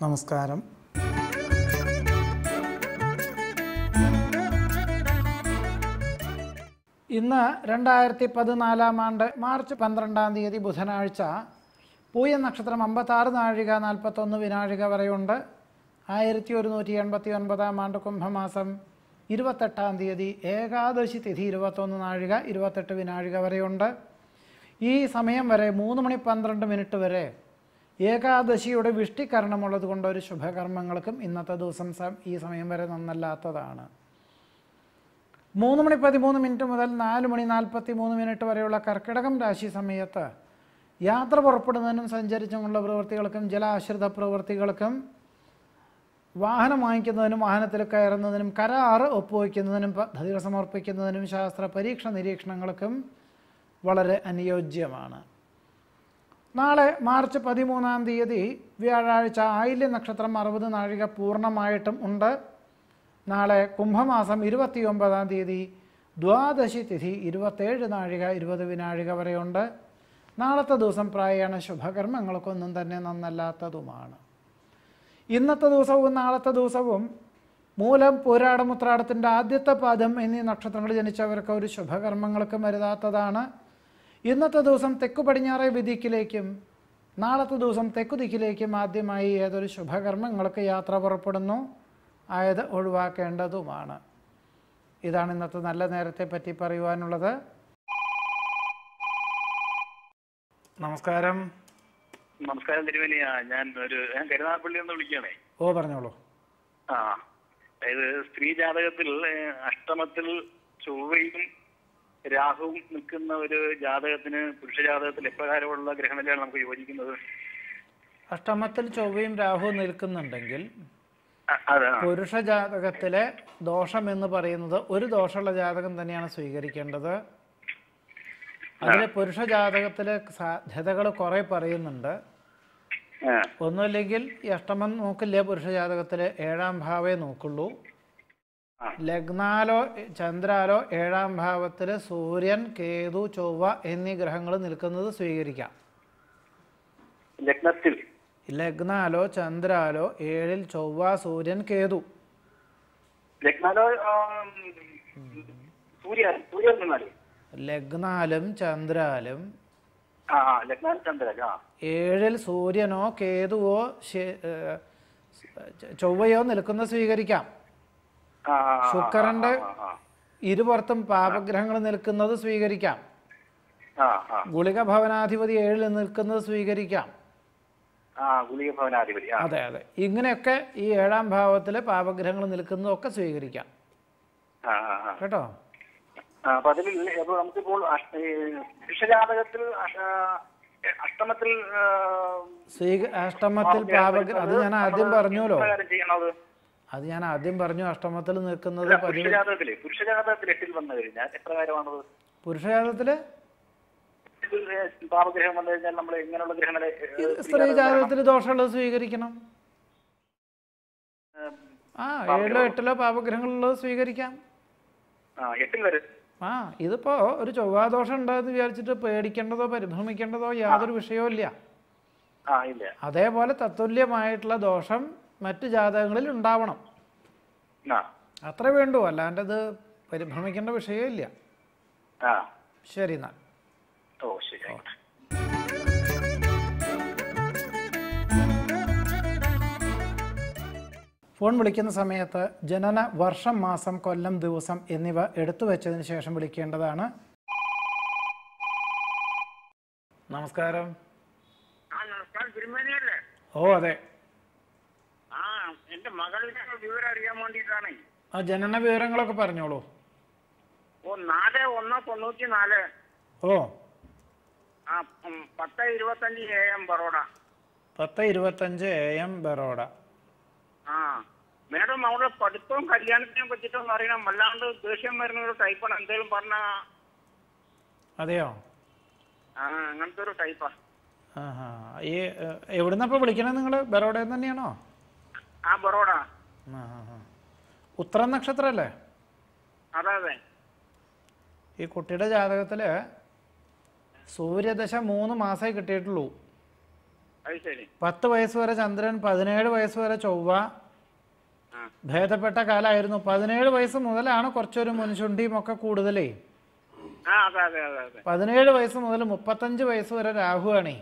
നമസ്കാരം ഇന്ന് രണ്ടായിരത്തി പതിനാലാം ആണ്ട് മാർച്ച് പന്ത്രണ്ടാം തീയതി ബുധനാഴ്ച പൂയ നക്ഷത്രം അമ്പത്താറ് നാഴിക നാൽപ്പത്തൊന്ന് വിനാഴിക വരെയുണ്ട് ആയിരത്തി ഒരുന്നൂറ്റി എൺപത്തി ഒൻപതാം ആണ്ട് കുംഭമാസം ഇരുപത്തെട്ടാം തീയതി ഏകാദശി തിഥി ഇരുപത്തൊന്ന് നാഴിക ഇരുപത്തെട്ട് വിനാഴിക വരെയുണ്ട് ഈ സമയം വരെ മൂന്ന് മണി പന്ത്രണ്ട് മിനിറ്റ് വരെ ഏകാദശിയുടെ വിഷ്ടികരണമുള്ളത് കൊണ്ട് ഒരു ശുഭകർമ്മങ്ങൾക്കും ഇന്നത്തെ ദിവസം സ- ഈ സമയം വരെ നന്നല്ലാത്തതാണ് മൂന്ന് മണി പതിമൂന്ന് മിനിറ്റ് മുതൽ നാല് മണി നാൽപ്പത്തി മൂന്ന് മിനിറ്റ് വരെയുള്ള കർക്കിടകം രാശി സമയത്ത് യാത്ര പുറപ്പെടുന്നതിനും സഞ്ചരിച്ചുമുള്ള പ്രവൃത്തികൾക്കും ജലാശ്രിത പ്രവൃത്തികൾക്കും വാഹനം വാങ്ങിക്കുന്നതിനും വാഹനത്തിൽ കയറുന്നതിനും കരാറ് ഒപ്പുവയ്ക്കുന്നതിനും പദ്ധതികൾ സമർപ്പിക്കുന്നതിനും ശാസ്ത്ര പരീക്ഷ നിരീക്ഷണങ്ങൾക്കും വളരെ അനുയോജ്യമാണ് നാളെ മാർച്ച് പതിമൂന്നാം തീയതി വ്യാഴാഴ്ച ആയില്യ നക്ഷത്രം അറുപത് നാഴിക പൂർണ്ണമായിട്ടും ഉണ്ട് നാളെ കുംഭമാസം ഇരുപത്തിയൊമ്പതാം തീയതി ദ്വാദശി തിഥി ഇരുപത്തേഴ് നാഴിക ഇരുപത് വിനാഴിക വരെയുണ്ട് നാളത്തെ ദിവസം പ്രായണ ശുഭകർമ്മങ്ങൾക്കൊന്നും തന്നെ നന്നല്ലാത്തതുമാണ് ഇന്നത്തെ ദിവസവും നാളത്തെ ദിവസവും മൂലം പൂരാടമുത്രാടത്തിൻ്റെ ആദ്യത്തെ പാദം എന്നീ നക്ഷത്രങ്ങൾ ജനിച്ചവർക്ക് ഒരു ശുഭകർമ്മങ്ങൾക്കും വരുതാത്തതാണ് ഇന്നത്തെ ദിവസം തെക്കു പടിഞ്ഞാറേ വിധിക്കിലേക്കും നാളത്തെ ദിവസം തെക്കു ദിക്കിലേക്കും ആദ്യമായി ഏതൊരു ശുഭകർമ്മങ്ങൾക്ക് യാത്ര പുറപ്പെടുന്നു ആയത് ഒഴിവാക്കേണ്ടതുമാണ് ഇതാണ് ഇന്നത്തെ നല്ല നേരത്തെ പറ്റി പറയുവാനുള്ളത് നമസ്കാരം നമസ്കാരം തിരുമേനിയാ ഞാൻ ഒരു ഞാൻ കരുനാഗപ്പള്ളി എന്ന് വിളിക്കുകയാണേ ഓ പറഞ്ഞോളൂ ആ അതായത് സ്ത്രീ ജാതകത്തിൽ ഏഹ്, അഷ്ടമത്തിൽ ചൊവ്വയും രാഹുവും നിൽക്കുന്ന ഒരു ജാതകത്തിന് പുരുഷ ജാതകത്തിൽ എപ്രകാരമുള്ള ഗ്രഹനിലയാണ് നമുക്ക് യോജിക്കുന്നത് അഷ്ടമത്തിൽ ചൊവ്വയും രാഹുവും നിൽക്കുന്നുണ്ടെങ്കിൽ അ- അതെ ആ. പുരുഷ ജാതകത്തിലെ ദോഷം എന്ന് പറയുന്നത് ഒരു ദോഷമുള്ള ജാതകം തന്നെയാണ് സ്വീകരിക്കേണ്ടത് അതിലെ പുരുഷ ജാതകത്തിലെ സാധ്യതകൾ കുറേ പറയുന്നുണ്ട് ആ, ഒന്നുമില്ലെങ്കിൽ ഈ അഷ്ടമം നോക്കില്ല പുരുഷ ജാതകത്തിൽ ഏഴാം ഭാവേ നോക്കുള്ളൂ ആ. ലഗ്നാലോ ചന്ദ്രാലോ ഏഴാം ഭാവത്തിൽ സൂര്യൻ കേതു ചൊവ്വ എന്നീ ഗ്രഹങ്ങൾ നിൽക്കുന്നത് സ്വീകരിക്കാം ലഗ്നത്തിൽ ലഗ്നാലോ ചന്ദ്രാലോ ഏഴിൽ ചൊവ്വ സൂര്യൻ കേതു ലഗ്നാലോ ആ, സൂര്യ സൂര്യൻ നിന്നാല് ലഗ്നാലും ചന്ദ്രാലും ആ ആ ലഗ്നാൽ ചന്ദ്രൻ ആ ഏഴിൽ സൂര്യനോ കേതുവോ ശെ- ഏഹ് ചൊവ്വയോ നിൽക്കുന്നത് സ്വീകരിക്കാം ആ, ആ, ആ, ശുക്രന്റെ ആ, ആ, ഇരുപുറത്തും പാപഗ്രഹങ്ങൾ നിൽക്കുന്നത് സ്വീകരിക്കാം ആ ആ ഗുളിക ഭവനാധിപതി ഏഴിൽ നിൽക്കുന്നത് സ്വീകരിക്കാം ആ ഗുളിക ഭവനാധിപതി ആ അതെ അതെ ഇങ്ങനെയൊക്കെ ഈ ഏഴാം ഭാവത്തിൽ പാപഗ്രഹങ്ങൾ നിൽക്കുന്നതൊക്കെ സ്വീകരിക്കാം ആ ആ ആ കേട്ടോ ആ, അപ്പൊ അതിൽ അപ്പൊ നമുക്കിപ്പോൾ അഷ്ട- ഈ പുരുഷജാതകത്തിൽ അഷ്ട- അഷ്ടമത്തിൽ ആ, സ്വീക അഷ്ടമത്തിൽ പാപഗ്ര അത് ഞാൻ ആദ്യം നമ്മള് പറഞ്ഞല്ലോ എപ്രകാരം ചെയ്യണത് അത് ഞാൻ ആദ്യം പറഞ്ഞു അഷ്ടമത്തിൽ നിൽക്കുന്നത് അല്ല, പതിവ് പുരുഷജാതകത്തില് പുരുഷജാതകത്തിൽ എട്ടിൽ വന്നു കഴിഞ്ഞാൽ എപ്രകാരമാണത് പുരുഷജാതത്തില് ഇതിൽ, ഏ, പാപഗ്രഹം വന്നു കഴിഞ്ഞാൽ നമ്മൾ എങ്ങനെയുള്ള ഗ്രഹങ്ങളെ ഏ, സ്ത്രീ ജാതകത്തിൽ ദോഷമുള്ളത് സ്വീകരിക്കണം ഏ, ആ ഏഴിലോ എട്ടിലോ പാപഗ്രഹങ്ങളുള്ളത് സ്വീകരിക്കാം ആ എട്ടിൽ വരെ ആ ഇതിപ്പോ ഒരു ചൊവ്വാദോഷം ഉണ്ടെന്ന് വിചാരിച്ചിട്ട് പേടിക്കേണ്ടതോ പരിഭ്രമിക്കേണ്ടതോ യാതൊരു വിഷയവും ഇല്ല ആ ഇല്ല അതേപോലെ തത്തുല്യമായിട്ടുള്ള ദോഷം മറ്റ് ജാതകങ്ങളിൽ ഉണ്ടാവണം ആ അത്രേ വേണ്ടൂ അല്ലാണ്ട് ഇത് പരിഭ്രമിക്കേണ്ട വിഷയമില്ല ആ ശരി എന്നാൽ ഓ ശരി ആയിക്കോട്ടെ ഫോൺ വിളിക്കുന്ന സമയത്ത് ജനന വർഷം മാസം കൊല്ലം ദിവസം എന്നിവ എടുത്തു വെച്ചതിന് ശേഷം വിളിക്കേണ്ടതാണ് നമസ്കാരം ആ നമസ്കാരം തിരുമേനിയല്ലേ ഓ അതെ ആ എന്റെ മകളുടെ വിവരം അറിയാൻ വേണ്ടിയിട്ടാണ് ആ ജനന വിവരങ്ങളൊക്കെ പറഞ്ഞോളൂ ഓ നാല് ഒന്ന് തൊണ്ണൂറ്റി നാല് ഓ ആ ഉം, പത്ത് ഇരുപത്തഞ്ച് എ എം ബറോഡ പത്ത് ഇരുപത്തഞ്ച് എ എം ബറോഡ ആ മേഡം അവിടെ പഠിത്തവും കല്യാണത്തിനെ പറ്റിയിട്ടൊന്നും അറിയണം വല്ലാണ്ട് ദേഷ്യം വരുന്ന ഒരു ടൈപ്പാണ് എന്തേലും പറഞ്ഞ അതെയോ ആ അങ്ങനത്തെ ഒരു ടൈപ്പാ ആ ഹാ ഈ എവിടുന്നപ്പോൾ വിളിക്കണത് നിങ്ങൾ ബറോഡയിൽ നിന്ന് തന്നെയാണോ ആ ബറോഡ ആ ഹാ ഹാ ഉത്തരം നക്ഷത്രമല്ലേ അതെ അതെ ഈ കുട്ടിയുടെ ജാതകത്തിൽ സൂര്യദശ മൂന്ന് മാസമേ കിട്ടിയിട്ടുള്ളൂ അത് ശരി പത്ത് വയസ്സ് വരെ ചന്ദ്രൻ പതിനേഴ് വയസ്സ് വരെ ചൊവ്വ ആ ഭേദപ്പെട്ട കാലമായിരുന്നു പതിനേഴ് വയസ്സ് മുതലാണ് കുറച്ചൊരു മുൻചുണ്ടിയും ഒക്കെ കൂടുതലേ ആ അതെ അതെ അതെ അതെ പതിനേഴ് വയസ്സ് മുതൽ മുപ്പത്തഞ്ച് വയസ്സ് വരെ രാഹുവാണേ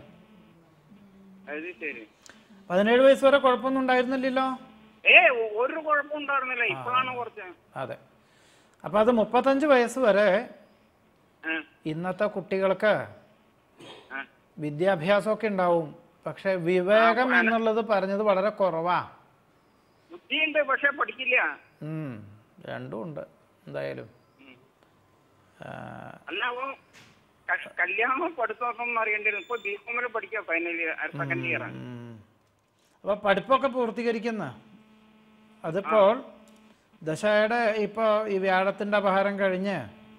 അത് ശരി പതിനേഴ് വയസ്സ് വരെ കുഴപ്പമൊന്നും ഉണ്ടായിരുന്നില്ലല്ലോ ഏ ഒരു കുഴപ്പം ഉണ്ടായിരുന്നില്ല ഇപ്പോഴാണ് കുറച്ച് അതെ അപ്പം അത് മുപ്പത്തഞ്ച് വയസ്സ് വരെ ആ, ഇന്നത്തെ കുട്ടികൾക്ക് ആ. വിദ്യാഭ്യാസമൊക്കെ ഉണ്ടാവും പക്ഷെ വിവേകം എന്നുള്ളത് പറഞ്ഞത് വളരെ കുറവാ ബുദ്ധിയുണ്ട് പക്ഷെ പഠിക്കില്ല ഉം, രണ്ടും ഉണ്ട് എന്തായാലും ഉം. ആ, അല്ല അപ്പൊ ക- കല്യാണം പഠിത്തം അറിയേണ്ടി വരും ഇപ്പൊ ബി കോമിൽ പഠിക്കുക ഫൈനൽ ഇയർ സെക്കൻഡ് ഇയർ ഉം. അപ്പൊ പഠിപ്പൊക്കെ പൂർത്തീകരിക്കുന്ന അതിപ്പോൾ ദശയുടെ ഇപ്പോൾ ഈ വ്യാഴത്തിൻ്റെ അപഹാരം കഴിഞ്ഞ്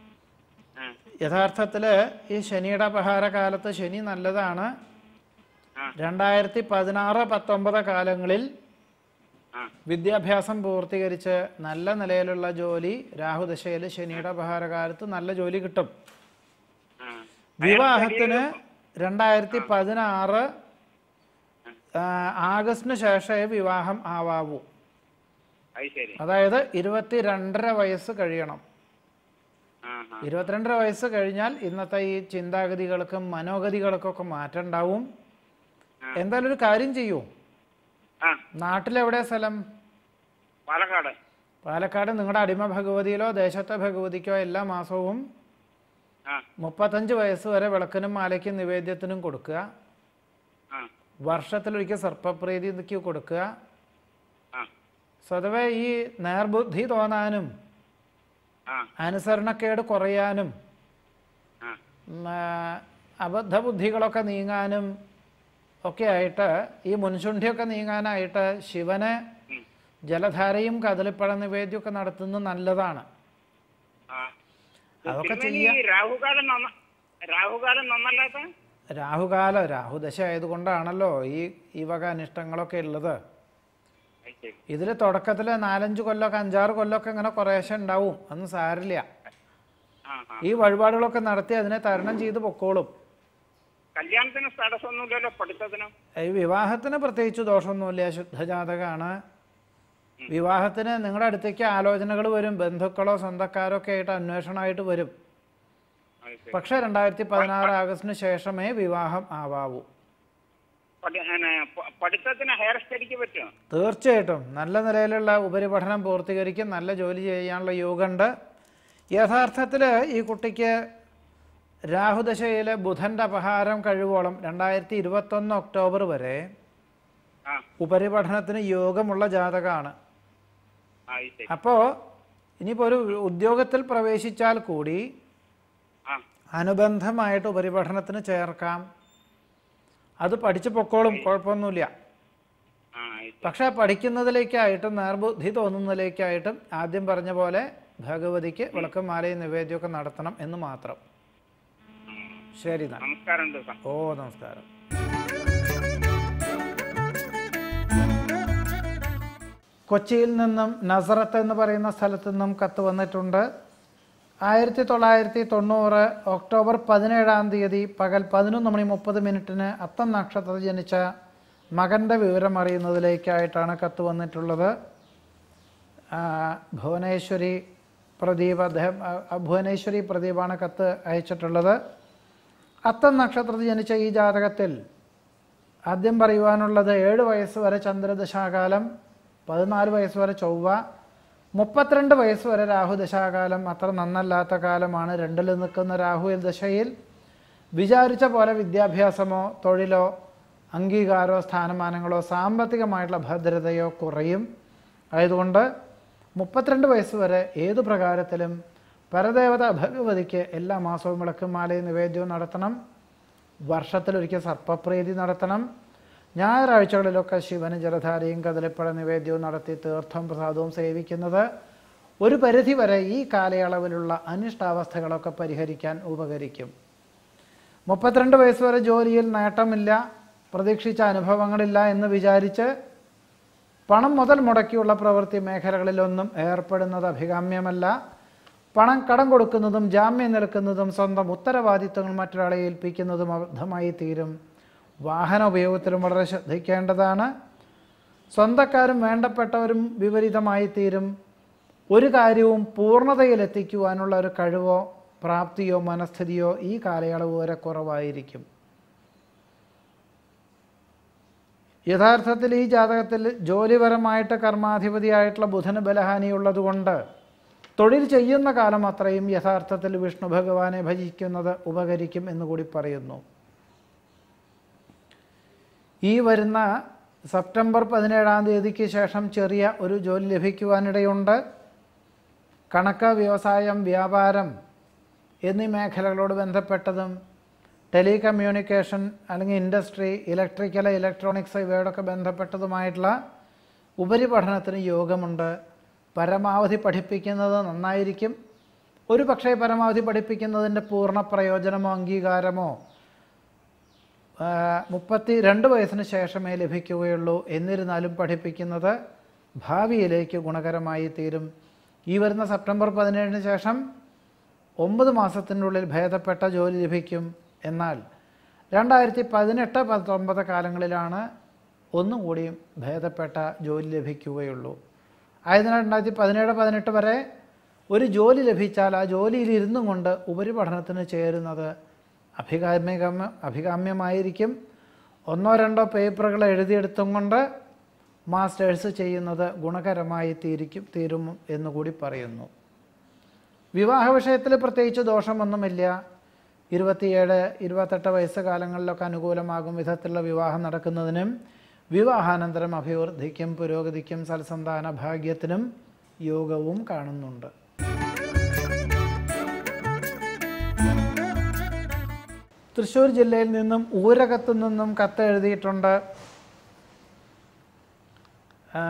യഥാർത്ഥത്തിൽ ഈ ശനിയുടെ അപഹാര കാലത്ത് ശനി നല്ലതാണ് ആ. രണ്ടായിരത്തി പതിനാറ് പത്തൊമ്പത് കാലങ്ങളിൽ ആ വിദ്യാഭ്യാസം പൂർത്തീകരിച്ച് നല്ല നിലയിലുള്ള ജോലി രാഹുദശയിൽ ശനിയുടെ അപഹാര കാലത്ത് നല്ല ജോലി കിട്ടും ആ വിവാഹത്തിന് രണ്ടായിരത്തി പതിനാറ് ആഗസ്റ്റിന് ശേഷമേ വിവാഹം ആവാവൂ അത് ശരി അതായത് ഇരുപത്തി രണ്ടര വയസ്സ് കഴിയണം ആ ആ ഇരുപത്തിരണ്ടര വയസ്സ് കഴിഞ്ഞാൽ ഇന്നത്തെ ഈ ചിന്താഗതികൾക്കും മനോഗതികൾക്കൊക്കെ മാറ്റം ഉണ്ടാവും എന്തായാലും ഒരു കാര്യം ചെയ്യൂ ആ നാട്ടിലെവിടെ സ്ഥലം പാലക്കാട് പാലക്കാട് നിങ്ങളുടെ അടിമ ഭഗവതിയിലോ ദേശത്തെ ഭഗവതിക്കോ എല്ലാ മാസവും ആ മുപ്പത്തഞ്ച് വയസ്സ് വരെ വിളക്കിനും മാലയ്ക്കും നിവേദ്യത്തിനും കൊടുക്കുക ആ വർഷത്തിലൊരിക്കൽ സർപ്പപ്രീതിക്ക് കൊടുക്കുക ആ സ്വതവേ ഈ നേർബുദ്ധി തോന്നാനും ആ അനുസരണക്കേട് കുറയാനും ആ ഉം, ആ, അബദ്ധബുദ്ധികളൊക്കെ നീങ്ങാനും ഒക്കെ ആയിട്ട് ഈ മുൻശുണ്ഠിയൊക്കെ നീങ്ങാനായിട്ട് ശിവന് ഉം. ജലധാരയും കദളിപ്പഴ നിവേദ്യമൊക്കെ നടത്തുന്നത് നല്ലതാണ് ആ അതൊക്കെ തിരുമേനി, ചെയ്യാം ഈ രാഹുകാലം നന്ന രാഹുകാലം നന്നല്ലാത്ത രാഹുകാല രാഹുദശ ആയതുകൊണ്ടാണല്ലോ ഈ ഈ വക അനിഷ്ടങ്ങളൊക്കെ ഉള്ളത് അത് ശരി ഇതിൽ തുടക്കത്തിൽ നാലഞ്ച് കൊല്ലമൊക്കെ അഞ്ചാറ് കൊല്ലമൊക്കെ ഇങ്ങനെ കുറേശ്ശെ ഉണ്ടാവും അതൊന്നും സാരില്ല ആ ആ ഈ വഴിപാടുകളൊക്കെ നടത്തി അതിനെ തരണം ചെയ്ത് പൊക്കോളും കല്യാണത്തിന് തടസ്സമൊന്നുമില്ലല്ലോ പഠിത്തത്തിന് ഈ വിവാഹത്തിന് പ്രത്യേകിച്ച് ദോഷമൊന്നുമില്ല ശുദ്ധജാതകമാണ് വിവാഹത്തിന് നിങ്ങളുടെ അടുത്തേക്ക് ആലോചനകൾ വരും ബന്ധുക്കളോ സ്വന്തക്കാരോ ഒക്കെ ആയിട്ട് അന്വേഷണമായിട്ട് വരും അത് ശരി. പക്ഷേ രണ്ടായിരത്തി പതിനാറ് ആഗസ്റ്റിന് ശേഷമേ വിവാഹം ആവാവൂ പഠി- പിന്നെ പ- പഠിത്തത്തിന് ഹയർ സ്റ്റഡിക്ക് പറ്റുമോ തീർച്ചയായിട്ടും നല്ല നിലയിലുള്ള ഉപരിപഠനം പൂർത്തീകരിക്കും നല്ല ജോലി ചെയ്യാനുള്ള യോഗമുണ്ട് യഥാർത്ഥത്തിൽ ഈ കുട്ടിക്ക് രാഹുദശയിലെ ബുധൻ്റെ അപഹാരം കഴിവോളം രണ്ടായിരത്തി ഇരുപത്തൊന്ന് ഒക്ടോബർ വരെ ആ ഉപരിപഠനത്തിന് യോഗമുള്ള ജാതകമാണ് ആ അത് ശരി അപ്പോൾ ഇനിയിപ്പോൾ ഒരു ഉദ്യോഗത്തിൽ പ്രവേശിച്ചാൽ കൂടി ആ അനുബന്ധമായിട്ട് ഉപരിപഠനത്തിന് ചേർക്കാം അത് പഠിച്ചു പൊക്കോളും കുഴപ്പമൊന്നുമില്ല ആ അത് ശരി. പക്ഷേ പഠിക്കുന്നതിലേക്കായിട്ടും നേർബുദ്ധി തോന്നുന്നതിലേക്കായിട്ടും ആദ്യം പറഞ്ഞ പോലെ ഭഗവതിക്ക് വിളക്കും മാലയും നിവേദ്യമൊക്കെ നടത്തണം എന്ന് മാത്രം ശരി എന്നാൽ നമസ്കാരം ഉണ്ട് സാർ ഓ നമസ്കാരം കൊച്ചിയിൽ നിന്നും നസറത്ത് എന്ന് പറയുന്ന സ്ഥലത്തു നിന്നും കത്ത് വന്നിട്ടുണ്ട് ആയിരത്തി തൊള്ളായിരത്തി തൊണ്ണൂറ് ഒക്ടോബർ പതിനേഴാം തീയതി പകൽ പതിനൊന്ന് മണി മുപ്പത് മിനിറ്റിന് അത്തം നക്ഷത്രത്തിൽ ജനിച്ച മകൻ്റെ വിവരം അറിയുന്നതിലേക്കായിട്ടാണ് കത്ത് വന്നിട്ടുള്ളത് ആ, ഭുവനേശ്വരി പ്രദീപ് അദ്ദേഹം ആ, ആ, ഭുവനേശ്വരി പ്രദീപാണ് കത്ത് അയച്ചിട്ടുള്ളത് അത്തം നക്ഷത്രത്തിൽ ജനിച്ച ഈ ജാതകത്തിൽ ആദ്യം പറയുവാനുള്ളത് ഏഴ് വയസ്സ് വരെ ചന്ദ്രദശാകാലം പതിനാല് വയസ്സ് വരെ ചൊവ്വ മുപ്പത്തിരണ്ട് വയസ്സ് വരെ രാഹുദശാകാലം അത്ര നന്നല്ലാത്ത കാലമാണ് രണ്ടിൽ നിൽക്കുന്ന രാഹുൽ ദശയിൽ വിചാരിച്ച പോലെ വിദ്യാഭ്യാസമോ തൊഴിലോ അംഗീകാരമോ സ്ഥാനമാനങ്ങളോ സാമ്പത്തികമായിട്ടുള്ള ഭദ്രതയോ കുറയും ആയതുകൊണ്ട് മുപ്പത്തിരണ്ട് വയസ്സ് വരെ ഏതു പ്രകാരത്തിലും പരദേവത ഭഗവതിക്ക് എല്ലാ മാസവും വിളക്കും മാലയും നിവേദ്യവും നടത്തണം വർഷത്തിലൊരിക്കൽ സർപ്പപ്രീതി നടത്തണം ഞായറാഴ്ചകളിലൊക്കെ ശിവന് ജലധാരയും കദളിപ്പഴ നിവേദ്യവും നടത്തി തീർത്ഥം പ്രസാദവും സേവിക്കുന്നത് ഒരു പരിധി വരെ ഈ കാലയളവിലുള്ള അനിഷ്ടാവസ്ഥകളൊക്കെ പരിഹരിക്കാൻ ഉപകരിക്കും മുപ്പത്തിരണ്ട് വയസ്സ് വരെ ജോലിയിൽ നേട്ടമില്ല പ്രതീക്ഷിച്ച അനുഭവങ്ങളില്ല എന്ന് വിചാരിച്ച് പണം മുതൽ മുടക്കിയുള്ള പ്രവൃത്തി മേഖലകളിലൊന്നും ഏർപ്പെടുന്നത് അഭികാമ്യമല്ല പണം കടം കൊടുക്കുന്നതും ജാമ്യം നിൽക്കുന്നതും സ്വന്തം ഉത്തരവാദിത്വങ്ങൾ മറ്റൊരാളെ ഏൽപ്പിക്കുന്നതും അബദ്ധമായി തീരും വാഹന ഉപയോഗത്തിലും വളരെ ശ്രദ്ധിക്കേണ്ടതാണ് സ്വന്തക്കാരും വേണ്ടപ്പെട്ടവരും വിപരീതമായി തീരും ഒരു കാര്യവും പൂർണ്ണതയിലെത്തിക്കുവാനുള്ള ഒരു കഴിവോ പ്രാപ്തിയോ മനസ്ഥിതിയോ ഈ കാലയളവ് വരെ കുറവായിരിക്കും യഥാർത്ഥത്തിൽ ഈ ജാതകത്തിൽ ജോലിപരമായിട്ട് കർമാധിപതിയായിട്ടുള്ള ബുധന് ബലഹാനിയുള്ളതുകൊണ്ട് തൊഴിൽ ചെയ്യുന്ന കാലം അത്രയും യഥാർത്ഥത്തിൽ വിഷ്ണു ഭഗവാനെ ഭജിക്കുന്നത് ഉപകരിക്കും എന്നുകൂടി പറയുന്നു ഈ വരുന്ന സെപ്റ്റംബർ പതിനേഴാം തീയതിക്ക് ശേഷം ചെറിയ ഒരു ജോലി ലഭിക്കുവാനിടയുണ്ട് കണക്ക് വ്യവസായം വ്യാപാരം എന്നീ മേഖലകളോട് ബന്ധപ്പെട്ടതും ടെലികമ്മ്യൂണിക്കേഷൻ അല്ലെങ്കിൽ ഇൻഡസ്ട്രി ഇലക്ട്രിക്കൽ ഇലക്ട്രോണിക്സ് ഇവയോടൊക്കെ ബന്ധപ്പെട്ടതുമായിട്ടുള്ള ഉപരിപഠനത്തിന് യോഗമുണ്ട് പരമാവധി പഠിപ്പിക്കുന്നത് നന്നായിരിക്കും ഒരു പക്ഷേ പരമാവധി പഠിപ്പിക്കുന്നതിൻ്റെ പൂർണ്ണ പ്രയോജനമോ അംഗീകാരമോ മുപ്പത്തി രണ്ട് വയസ്സിന് ശേഷമേ ലഭിക്കുകയുള്ളൂ എന്നിരുന്നാലും പഠിപ്പിക്കുന്നത് ഭാവിയിലേക്ക് ഗുണകരമായി തീരും ഈ വരുന്ന സെപ്റ്റംബർ പതിനേഴിന് ശേഷം ഒമ്പത് മാസത്തിനുള്ളിൽ ഭേദപ്പെട്ട ജോലി ലഭിക്കും എന്നാൽ രണ്ടായിരത്തി പതിനെട്ട് പത്തൊമ്പത് കാലങ്ങളിലാണ് ഒന്നും കൂടിയും ഭേദപ്പെട്ട ജോലി ലഭിക്കുകയുള്ളൂ ആയതിനാൽ രണ്ടായിരത്തി പതിനേഴ് പതിനെട്ട് വരെ ഒരു ജോലി ലഭിച്ചാൽ ആ ജോലിയിൽ ഇരുന്നും കൊണ്ട് ഉപരിപഠനത്തിന് ചേരുന്നത് അഭികാമ്യകമ അഭികാമ്യമായിരിക്കും ഒന്നോ രണ്ടോ പേപ്പറുകൾ എഴുതിയെടുത്തും കൊണ്ട് മാസ്റ്റേഴ്സ് ചെയ്യുന്നത് ഗുണകരമായി തീരിക്കും തീരും എന്നുകൂടി പറയുന്നു വിവാഹ വിഷയത്തിൽ പ്രത്യേകിച്ച് ദോഷമൊന്നുമില്ല ഇരുപത്തിയേഴ് ഇരുപത്തെട്ട് വയസ്സ് കാലങ്ങളിലൊക്കെ അനുകൂലമാകും വിധത്തിലുള്ള വിവാഹം നടക്കുന്നതിനും വിവാഹാനന്തരം അഭിവൃദ്ധിക്കും പുരോഗതിക്കും സൽസന്താന ഭാഗ്യത്തിനും യോഗവും കാണുന്നുണ്ട് തൃശ്ശൂർ ജില്ലയിൽ നിന്നും ഊരകത്തു നിന്നും കത്ത് എഴുതിയിട്ടുണ്ട് ആ,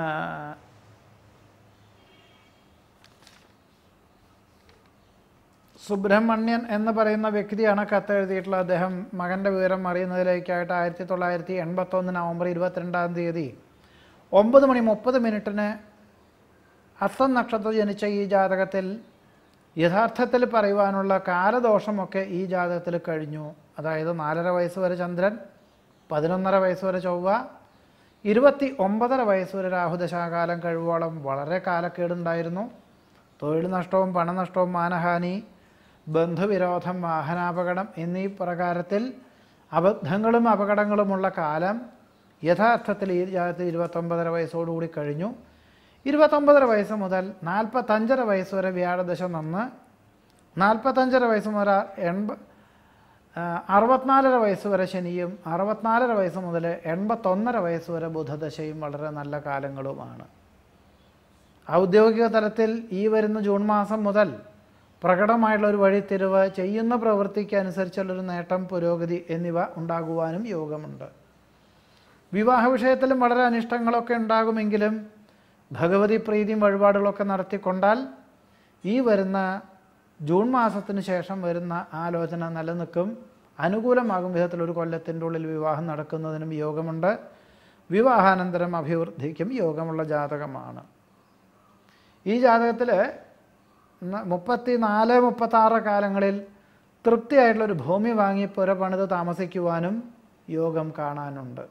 സുബ്രഹ്മണ്യൻ എന്ന് പറയുന്ന വ്യക്തിയാണ് കത്ത് എഴുതിയിട്ടുള്ളത് അദ്ദേഹം മകൻ്റെ വിവരം അറിയുന്നതിലേക്കായിട്ട് ആയിരത്തി തൊള്ളായിരത്തി എൺപത്തൊന്ന് നവംബർ ഇരുപത്തിരണ്ടാം തീയതി ഒമ്പത് മണി മുപ്പത് മിനിറ്റിന് അത്തം നക്ഷത്രം ജനിച്ച ഈ ജാതകത്തിൽ യഥാർത്ഥത്തിൽ പറയുവാനുള്ള കാലദോഷമൊക്കെ ഈ ജാതകത്തിൽ കഴിഞ്ഞു അതായത് നാലര വയസ്സ് വരെ ചന്ദ്രൻ പതിനൊന്നര വയസ്സ് വരെ ചൊവ്വ ഇരുപത്തി ഒമ്പതര വയസ്സ് വരെ രാഹുദശാകാലം കഴിവോളം വളരെ കാലക്കേടുണ്ടായിരുന്നു തൊഴിൽ നഷ്ടവും പണനഷ്ടവും മാനഹാനി ബന്ധുവിരോധം വാഹനാപകടം എന്നീ പ്രകാരത്തിൽ അബദ്ധങ്ങളും അപകടങ്ങളുമുള്ള കാലം യഥാർത്ഥത്തിൽ ഈ ജാതത്തിൽ ഇരുപത്തൊമ്പതര വയസ്സോടുകൂടി കഴിഞ്ഞു ഇരുപത്തൊമ്പതര വയസ്സ് മുതൽ നാൽപ്പത്തഞ്ചര വയസ്സ് വരെ വ്യാഴദശ നന്ന് നാൽപ്പത്തഞ്ചര വയസ്സ് മുതൽ എൺപ ആ, അറുപത്തിനാലര വയസ്സ് വരെ ശനിയും അറുപത്തിനാലര വയസ്സ് മുതൽ എൺപത്തൊന്നര വയസ്സ് വരെ ബുധദശയും വളരെ നല്ല കാലങ്ങളുമാണ് ഔദ്യോഗിക തലത്തിൽ ഈ വരുന്ന ജൂൺ മാസം മുതൽ പ്രകടമായിട്ടുള്ള ഒരു വഴിത്തിരിവ് ചെയ്യുന്ന പ്രവൃത്തിക്ക് അനുസരിച്ചുള്ളൊരു നേട്ടം പുരോഗതി എന്നിവ ഉണ്ടാകുവാനും യോഗമുണ്ട് വിവാഹ വിഷയത്തിലും വളരെ അനിഷ്ടങ്ങളൊക്കെ ഉണ്ടാകുമെങ്കിലും ഭഗവതി പ്രീതിയും വഴിപാടുകളൊക്കെ നടത്തിക്കൊണ്ടാൽ ഈ വരുന്ന ജൂൺ മാസത്തിന് ശേഷം വരുന്ന ആലോചന നിലനിൽക്കും അനുകൂലമാകും വിധത്തിൽ ഒരു കൊല്ലത്തിൻ്റെ ഉള്ളിൽ വിവാഹം നടക്കുന്നതിനും യോഗമുണ്ട് വിവാഹാനന്തരം അഭിവൃദ്ധിക്കും യോഗമുള്ള ജാതകമാണ് ഈ ജാതകത്തിൽ മുപ്പത്തി നാല് മുപ്പത്താറ് കാലങ്ങളിൽ തൃപ്തിയായിട്ടുള്ളൊരു ഭൂമി വാങ്ങി പുര പണിത് താമസിക്കുവാനും യോഗം കാണാനുണ്ട്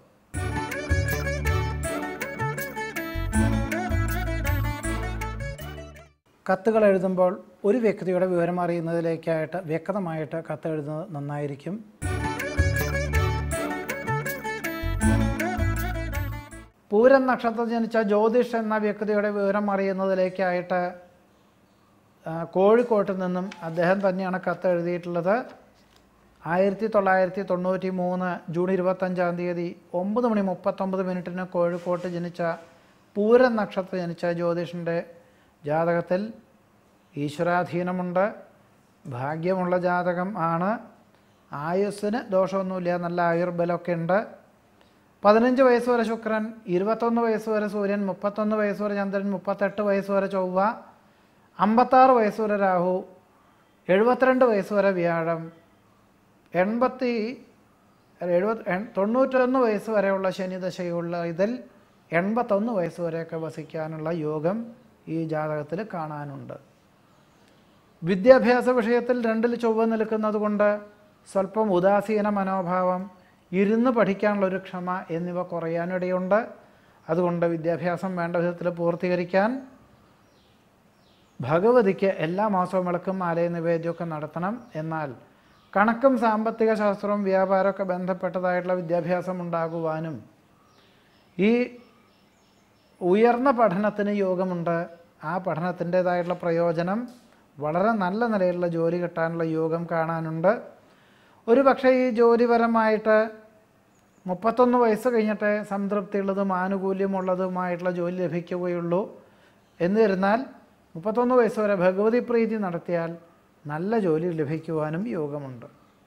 കത്തുകൾ എഴുതുമ്പോൾ ഒരു വ്യക്തിയുടെ വിവരം അറിയുന്നതിലേക്കായിട്ട് വ്യക്തമായിട്ട് കത്ത് എഴുതുന്നത് നന്നായിരിക്കും പൂരം നക്ഷത്രം ജനിച്ച ജ്യോതിഷ് എന്ന വ്യക്തിയുടെ വിവരം അറിയുന്നതിലേക്കായിട്ട് ആ, കോഴിക്കോട്ട് നിന്നും അദ്ദേഹം തന്നെയാണ് കത്ത് എഴുതിയിട്ടുള്ളത് ആയിരത്തി തൊള്ളായിരത്തി തൊണ്ണൂറ്റി മൂന്ന് ജൂൺ ഇരുപത്തഞ്ചാം തീയതി ഒമ്പത് മണി മുപ്പത്തൊമ്പത് മിനിറ്റിന് കോഴിക്കോട്ട് ജനിച്ച പൂരം നക്ഷത്രം ജനിച്ച ജ്യോതിഷിൻ്റെ ജാതകത്തിൽ ഈശ്വരാധീനമുണ്ട് ഭാഗ്യമുള്ള ജാതകം ആണ് ആയുസ്സിന് ദോഷമൊന്നുമില്ല നല്ല ആയുർബലമൊക്കെ ഉണ്ട് പതിനഞ്ച് വയസ്സ് വരെ ശുക്രൻ ഇരുപത്തൊന്ന് വയസ്സ് വരെ സൂര്യൻ മുപ്പത്തൊന്ന് വയസ്സ് വരെ ചന്ദ്രൻ മുപ്പത്തെട്ട് വയസ്സ് വരെ ചൊവ്വ അമ്പത്താറ് വയസ്സ് വരെ രാഹു എഴുപത്തിരണ്ട് വയസ്സ് വരെ വ്യാഴം എൺപത്തി എഴുപത് എൺ- തൊണ്ണൂറ്റൊന്ന് വയസ്സ് വരെയുള്ള ശനിദശയുള്ള ഇതിൽ എൺപത്തൊന്ന് വയസ്സ് വരെയൊക്കെ വസിക്കാനുള്ള യോഗം ഈ ജാതകത്തിൽ കാണാനുണ്ട് വിദ്യാഭ്യാസ വിഷയത്തിൽ രണ്ടിൽ ചൊവ്വ നിൽക്കുന്നത് കൊണ്ട് സ്വല്പം ഉദാസീന മനോഭാവം ഇരുന്ന് പഠിക്കാനുള്ള ഒരു ക്ഷമ എന്നിവ കുറയാനിടയുണ്ട് അതുകൊണ്ട് വിദ്യാഭ്യാസം വേണ്ട വിധത്തിൽ പൂർത്തീകരിക്കാൻ ഭഗവതിക്ക് എല്ലാ മാസവും വിളക്കും മാലയ നിവേദ്യമൊക്കെ നടത്തണം എന്നാൽ കണക്കും സാമ്പത്തിക ശാസ്ത്രവും വ്യാപാരമൊക്കെ ബന്ധപ്പെട്ടതായിട്ടുള്ള വിദ്യാഭ്യാസം ഉണ്ടാകുവാനും ഈ ഉയർന്ന പഠനത്തിന് യോഗമുണ്ട് ആ പഠനത്തിൻ്റേതായിട്ടുള്ള പ്രയോജനം വളരെ നല്ല നിലയിലുള്ള ജോലി കിട്ടാനുള്ള യോഗം കാണാനുണ്ട് ഒരു പക്ഷേ ഈ ജോലിപരമായിട്ട് മുപ്പത്തൊന്ന് വയസ്സ് കഴിഞ്ഞിട്ട് സംതൃപ്തിയുള്ളതും ആനുകൂല്യമുള്ളതുമായിട്ടുള്ള ജോലി ലഭിക്കുകയുള്ളൂ എന്നിരുന്നാൽ മുപ്പത്തൊന്ന് വയസ്സ് വരെ ഭഗവതി പ്രീതി നടത്തിയാൽ നല്ല ജോലി ലഭിക്കുവാനും യോഗമുണ്ട്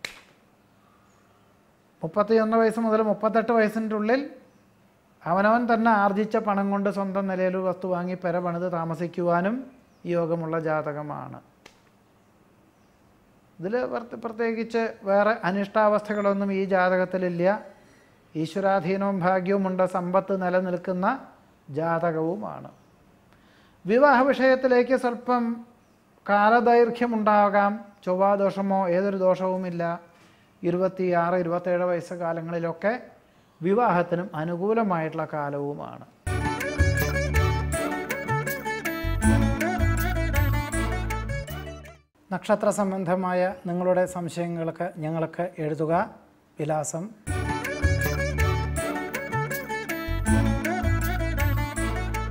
മുപ്പത്തിയൊന്ന് വയസ്സ് മുതൽ മുപ്പത്തെട്ട് വയസ്സിൻ്റെ ഉള്ളിൽ അവനവൻ തന്നെ ആർജിച്ച പണം കൊണ്ട് സ്വന്തം നിലയിൽ ഒരു വസ്തു വാങ്ങി പെര പണിത് താമസിക്കുവാനും യോഗമുള്ള ജാതകമാണ് ഇതിൽ പ്രത്യേകിച്ച് വേറെ അനിഷ്ടാവസ്ഥകളൊന്നും ഈ ജാതകത്തിലില്ല ഈശ്വരാധീനവും ഭാഗ്യവുമുണ്ട് സമ്പത്ത് നിലനിൽക്കുന്ന ജാതകവുമാണ് വിവാഹ വിഷയത്തിലേക്ക് സ്വല്പം കാലദൈർഘ്യമുണ്ടാകാം ചൊവ്വാദോഷമോ ഏതൊരു ദോഷവുമില്ല ഇരുപത്തിയാറ് ഇരുപത്തേഴ് വയസ്സ് കാലങ്ങളിലൊക്കെ വിവാഹത്തിനും അനുകൂലമായിട്ടുള്ള കാലവുമാണ് നക്ഷത്ര സംബന്ധമായ നിങ്ങളുടെ സംശയങ്ങൾക്ക് ഞങ്ങൾക്ക് എഴുതുക വിലാസം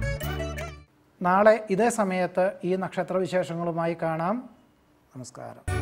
നാളെ ഇതേ സമയത്ത് ഈ നക്ഷത്ര വിശേഷങ്ങളുമായി കാണാം നമസ്കാരം